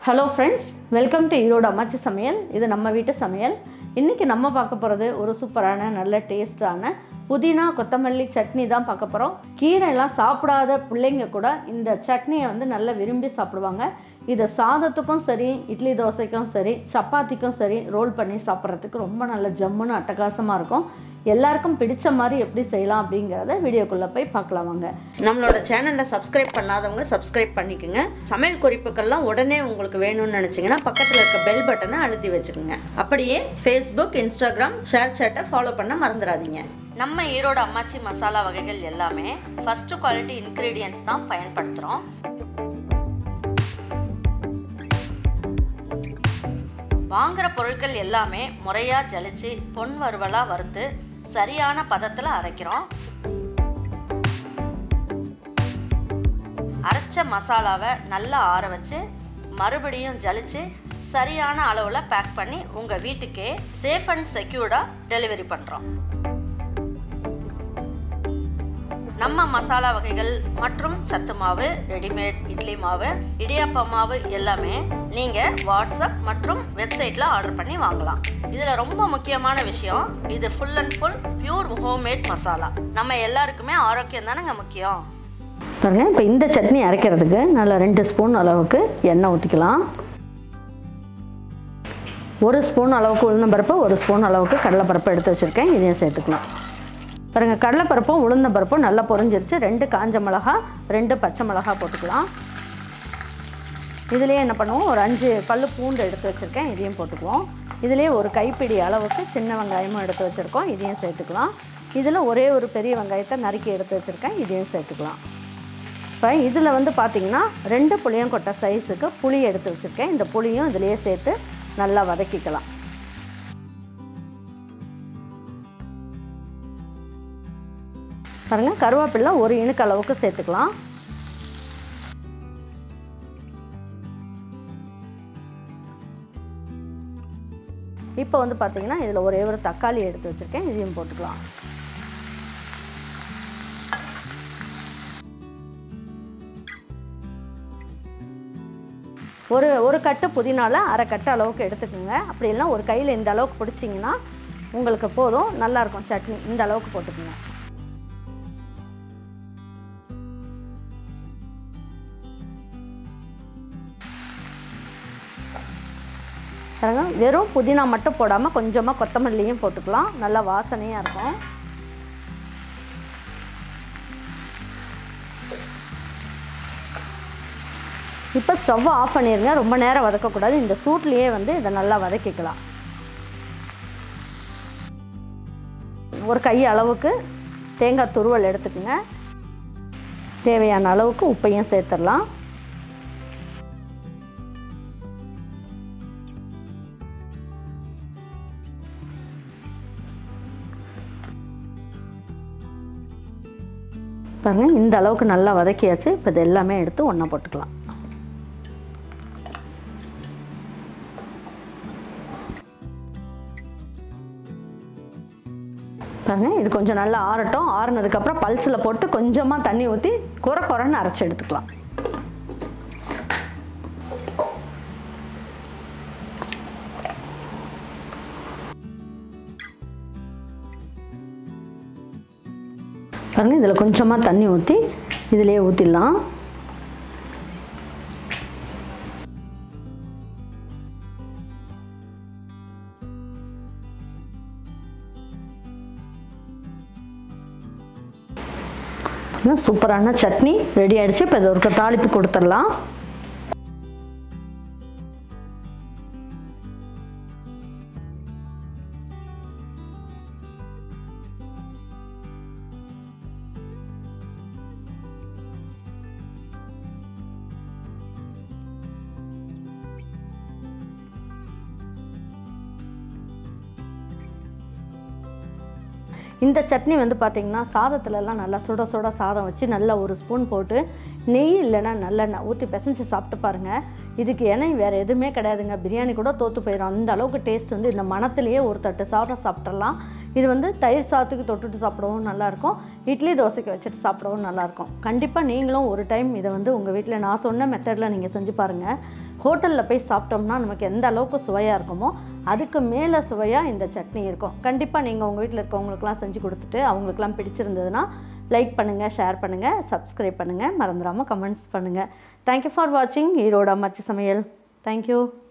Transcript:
hello friends welcome to Erode அம்மாச்சி சமையல் இது நம்ம வீட்டு சமையல் இன்றைக்கி நம்ம பார்க்க போகிறது ஒரு சூப்பரான நல்ல டேஸ்டான புதினா கொத்தமல்லி சட்னி தான் பார்க்க போகிறோம் கீரை எல்லாம் சாப்பிடாத பிள்ளைங்க கூட இந்த சட்னியை வந்து நல்லா விரும்பி சாப்பிடுவாங்க இதை சாதத்துக்கும் சரி இட்லி தோசைக்கும் சரி சப்பாத்திக்கும் சரி ரோல் பண்ணி சாப்பிட்றதுக்கு ரொம்ப நல்ல ஜம்முன்னு அட்டகாசமாக இருக்கும் எல்லாருக்கும் பிடிச்ச மாதிரி எப்படி செய்யலாம் அப்படிங்கிறத வீடியோக்குள்ளே போய் பார்க்கலாம் வாங்க நம்மளோட சேனலை சப்ஸ்கிரைப் பண்ணாதவங்க சப்ஸ்கிரைப் பண்ணிக்கோங்க சமையல் குறிப்புக்கெல்லாம் உடனே உங்களுக்கு வேணும்னு நினச்சிங்கன்னா பக்கத்தில் இருக்க பெல் பட்டனை அழுத்தி வச்சுக்கோங்க அப்படியே ஃபேஸ்புக் இன்ஸ்டாகிராம் ஷேர் சேட்டை ஃபாலோ பண்ண மறந்துடாதீங்க நம்ம ஈரோடு அம்மாச்சி மசாலா வகைகள் எல்லாமே ஃபர்ஸ்ட் குவாலிட்டி இன்க்ரீடியன்ட்ஸ் தான் பயன்படுத்துகிறோம் வாங்குற பொருட்கள் எல்லாமே முறையாக ஜலிச்சு பொன் வறுவலாக வறுத்து சரியான பதத்தில் அரைக்கிறோம் அரைச்ச மசாலாவை நல்லா ஆற வச்சு மறுபடியும் ஜலிச்சு சரியான அளவில் பேக் பண்ணி உங்கள் வீட்டுக்கே சேஃப் அண்ட் செக்யூர்டாக டெலிவரி பண்ணுறோம் நம்ம மசாலா வகைகள் மற்றும் சத்து மாவு ரெடிமேட் இட்லி மாவு இடியாப்ப மாவு எல்லாமே நீங்கள் வாட்ஸ்அப் மற்றும் வெப்சைட்டில் ஆர்டர் பண்ணி வாங்கலாம் இதில் ரொம்ப முக்கியமான விஷயம் இது full and full pure homemade masala நம்ம எல்லாருக்குமே ஆரோக்கியம் தானேங்க முக்கியம் பாருங்கள் இப்போ இந்த சட்னி அரைக்கிறதுக்கு நல்லா ரெண்டு ஸ்பூன் அளவுக்கு எண்ணெய் ஊற்றிக்கலாம் ஒரு ஸ்பூன் அளவுக்கு உளுந்தம்பருப்பு ஒரு ஸ்பூன் அளவுக்கு கடலைப்பருப்பு எடுத்து வச்சுருக்கேன் இதையும் சேர்த்துக்கலாம் பாருங்கள் கடலைப்பருப்பும் உளுந்தம்பருப்பும் நல்லா பொரிஞ்சிருச்சு ரெண்டு காஞ்ச மிளகா ரெண்டு பச்சை மிளகா போட்டுக்கலாம் இதுலேயே என்ன பண்ணுவோம் ஒரு அஞ்சு பல்லு பூண்டு எடுத்து வச்சுருக்கேன் இதையும் போட்டுக்குவோம் இதுலேயே ஒரு கைப்பிடி அளவுக்கு சின்ன வெங்காயமும் எடுத்து வச்சுருக்கோம் இதையும் சேர்த்துக்கலாம் இதில் ஒரே ஒரு பெரிய வெங்காயத்தை நறுக்கி எடுத்து வச்சுருக்கேன் இதையும் சேர்த்துக்கலாம் இப்போ இதில் வந்து பார்த்திங்கன்னா ரெண்டு புளியங்கொட்டை சைஸுக்கு புளி எடுத்து வச்சுருக்கேன் இந்த புளியும் இதிலேயே சேர்த்து நல்லா வதக்கிக்கலாம் பாருங்கள் கருவேப்பிலை ஒரு இணுக்கு அளவுக்கு சேர்த்துக்கலாம் இப்போ வந்து பார்த்திங்கன்னா இதில் ஒரே ஒரு தக்காளி எடுத்து வச்சுருக்கேன் இதையும் போட்டுக்கலாம் ஒரு ஒரு கட்டு புதினால அரை கட்டு அளவுக்கு எடுத்துக்கோங்க அப்படி இல்லைனா ஒரு கையில் இந்த அளவுக்கு பிடிச்சிங்கன்னா உங்களுக்கு போதும் நல்லாயிருக்கும் சட்னி இந்த அளவுக்கு போட்டுக்கோங்க பாருங்க வெறும் புதினா மட்டும் போடாமல் கொஞ்சமாக கொத்தமல்லியும் போட்டுக்கலாம் நல்லா வாசனையாக இருக்கும் இப்போ ஸ்டவ் ஆஃப் பண்ணிடுங்க ரொம்ப நேரம் வதக்கக்கூடாது இந்த சூட்லேயே வந்து இதை நல்லா வதக்கிக்கலாம் ஒரு கை அளவுக்கு தேங்காய் துருவல் எடுத்துக்கோங்க தேவையான அளவுக்கு உப்பையும் சேர்த்துடலாம் பாருங்கள் இந்த அளவுக்கு நல்லா வதக்கியாச்சு இப்போ இது எல்லாமே எடுத்து ஒன்றா போட்டுக்கலாம் பாருங்கள் இது கொஞ்சம் நல்லா ஆறட்டும் ஆறுனதுக்கப்புறம் பல்ஸில் போட்டு கொஞ்சமாக தண்ணி ஊற்றி குறை குறைன்னு அரைச்சி எடுத்துக்கலாம் பாருங்கள் இதில் கொஞ்சமாக தண்ணி ஊற்றி இதிலே ஊற்றிடலாம் சூப்பரான சட்னி ரெடி ஆகிடுச்சு இப்போ இது ஒரு தாளிப்பு கொடுத்துடலாம் இந்த சட்னி வந்து பார்த்திங்கன்னா சாதத்துலலாம் நல்லா சுட சுட சாதம் வச்சு நல்லா ஒரு ஸ்பூன் போட்டு நெய் இல்லைன்னா நல்லெண்ணெய் ஊற்றி பிசைஞ்சு சாப்பிட்டு பாருங்கள் இதுக்கு எண்ணெய் வேறு எதுவுமே கிடையாதுங்க பிரியாணி கூட தோற்று போயிடும் அந்த அளவுக்கு டேஸ்ட் வந்து இந்த மணத்துலேயே ஒரு தட்டு சாதம் சாப்பிட்றலாம் இது வந்து தயிர் சாதத்துக்கு தொட்டுட்டு சாப்பிடவும் நல்லாயிருக்கும் இட்லி தோசைக்கு வச்சுட்டு சாப்பிடவும் நல்லாயிருக்கும் கண்டிப்பாக நீங்களும் ஒரு டைம் இதை வந்து உங்கள் வீட்டில் நான் சொன்ன மெத்தடில் நீங்கள் செஞ்சு பாருங்கள் ஹோட்டலில் போய் சாப்பிட்டோம்னா நமக்கு எந்த அளவுக்கு சுவையாக இருக்குமோ அதுக்கு மேலே சுவையாக இந்த சட்னி இருக்கும் கண்டிப்பாக நீங்கள் உங்கள் வீட்டில் இருக்கவங்களுக்குலாம் செஞ்சு கொடுத்துட்டு அவங்களுக்குலாம் பிடிச்சிருந்ததுன்னா லைக் பண்ணுங்கள் ஷேர் பண்ணுங்கள் சப்ஸ்கிரைப் பண்ணுங்கள் மறந்துடாமல் கமெண்ட்ஸ் பண்ணுங்கள் தேங்க்யூ ஃபார் வாட்சிங் ஈரோடு அம்மாச்சி சமையல் தேங்க்யூ